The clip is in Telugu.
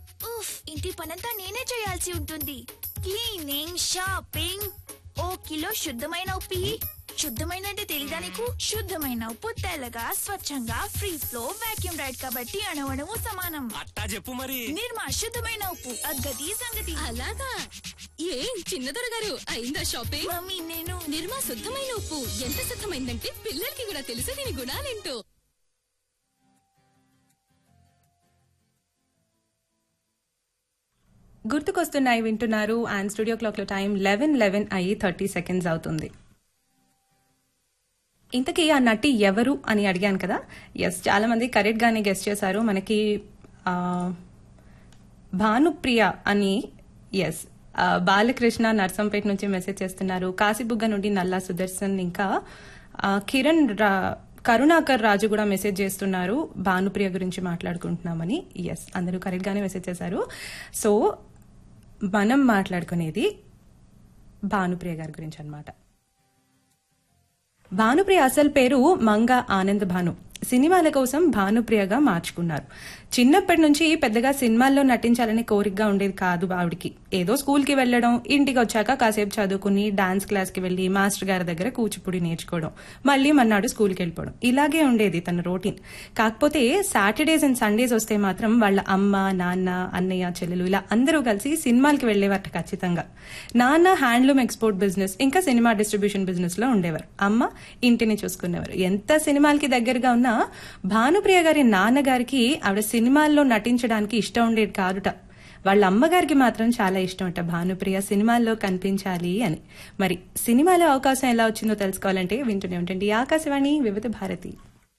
ఉఫ్ ఇంటి పనంతా నేనే చేయాల్సి ఉంటుంది క్లీనింగ్ షాపింగ్ ఓ కిలో శుద్ధమైన ఉప్పి శుద్ధమైన అంటే తెలీదా నీకు శుద్ధమైన ఉప్పు తెల్లగా స్వచ్ఛంగా ఫ్రీ ఫ్లో వాక్యూమ్ రైడ్ కాబట్టి అణవణము సమానం అట్టా చెప్పు మరి నిర్మా శుద్ధమైన ఉప్పు అగ్గది సంగతి అలాగా ఏం చిన్నదొర గారు అయిందా షాపింగ్ మమ్మీ నేను నిర్మా శుద్ధమైన ఉప్పు ఎంత శుద్ధమైందంటే పిల్లలకి కూడా తెలుసు దీని గుణాలేంటో గుర్తుకొస్తున్నాయి వింటున్నారు అండ్ స్టూడియో క్లాక్ లో టైం లెవెన్ లెవెన్ అయ్యి థర్టీ సెకండ్స్ అవుతుంది ఇంతకీ ఆ నటి ఎవరు అని అడిగాను కదా ఎస్ చాలా మంది కరెక్ట్ గానే గెస్ట్ చేశారు మనకి ఆ, భానుప్రియ అని ఎస్ బాలకృష్ణ నర్సంపేట నుంచి మెసేజ్ చేస్తున్నారు కాశీబుగ్గ నుండి నల్లా సుదర్శన్ ఇంకా ఆ, కిరణ్ రా- కరుణాకర్ రాజు కూడా మెసేజ్ చేస్తున్నారు భానుప్రియ గురించి మాట్లాడుకుంటున్నామని ఎస్ అందరూ కరెక్ట్ గానే మెసేజ్ చేశారు సో మనం మాట్లాడుకునేది భానుప్రియ గారి గురించి అన్నమాట భానుప్రియ అసలు పేరు మంగ ఆనంద్ భాను సినిమాల కోసం భానుప్రియగా మార్చుకున్నారు చిన్నప్పటి నుంచి పెద్దగా సినిమాల్లో నటించాలనే కోరికగా ఉండేది కాదు ఆవిడికి ఏదో స్కూల్ కి వెళ్లడం ఇంటికి వచ్చాక కాసేపు చదువుకుని డాన్స్ క్లాస్ కి వెళ్లి మాస్టర్ గారి దగ్గర కూచిపూడి నేర్చుకోవడం మళ్ళీ మన్నాడు స్కూల్కి వెళ్ళిపోవడం ఇలాగే ఉండేది తన రొటీన్ కాకపోతే సాటర్డేస్ అండ్ సండేస్ వస్తే మాత్రం వాళ్ళ అమ్మ నాన్న అన్నయ్య చెల్లెలు ఇలా అందరూ కలిసి సినిమాలకి వెళ్లేవారట ఖచ్చితంగా నాన్న హ్యాండ్లూమ్ ఎక్స్పోర్ట్ బిజినెస్ ఇంకా సినిమా డిస్ట్రిబ్యూషన్ బిజినెస్ లో ఉండేవారు అమ్మ ఇంటిని చూసుకునేవారు ఎంత సినిమాలకి దగ్గరగా ఉన్నా భానుప్రియ గారి నాన్నగారికి ఆవిడ సినిమాల్లో నటించడానికి ఇష్టం ఉండేది కాదుట వాళ్ళ అమ్మగారికి మాత్రం చాలా ఇష్టం అట భానుప్రియ సినిమాల్లో కనిపించాలి అని మరి సినిమాలో అవకాశం ఎలా వచ్చిందో తెలుసుకోవాలంటే వింటూనే ఉంటండి ఆకాశవాణి వివిధ భారతి